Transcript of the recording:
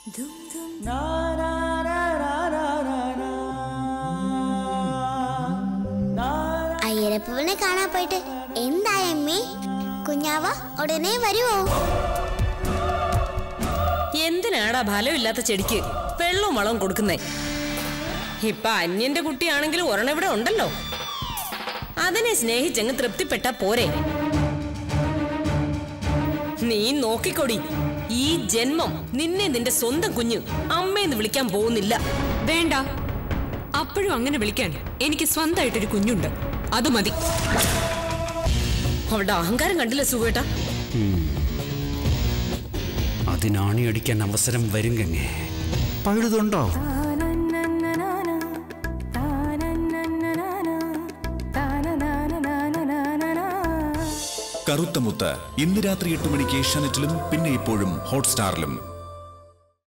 അയ്യരപ്പനെ കാണാൻ പോയിട്ട് എന്തായമ്മേ കുഞ്ഞാവ ഉടനെ വരുവോ എന്തിനാടാ ഫലമില്ലാത്ത ചെടിക്ക് വെള്ളവും വളവും കൊടുക്കുന്നേ ഇപ്പൊ അന്യന്റെ കുട്ടിയാണെങ്കിലും ഒരെണ്ണം ഇവിടെ ഉണ്ടല്ലോ അതിനെ സ്നേഹിച്ചങ്ങ് തൃപ്തിപ്പെട്ടാ പോരെ നീ നോക്കിക്കൊടി ഈ ജന്മം നിന്നെ നിന്റെ സ്വന്തം കുഞ്ഞ് അമ്മയെന്ന് വിളിക്കാൻ പോകുന്നില്ല വേണ്ട അപ്പോഴും അങ്ങനെ വിളിക്കാൻ എനിക്ക് സ്വന്തമായിട്ടൊരു കുഞ്ഞുണ്ട് അത് മതി അവളുടെ അഹങ്കാരം കണ്ടില്ല സുഖേട്ടാ അതിനാണിയടിക്കാൻ അവസരം വരും ഗംഗേ പഴുതുണ്ടോ കറുത്ത മുത്ത് ഇന്ന് രാത്രി എട്ട് മണിക്ക് ഏഷ്യാനെറ്റിലും പിന്നെ ഇപ്പോഴും ഹോട്ട്സ്റ്റാറിലും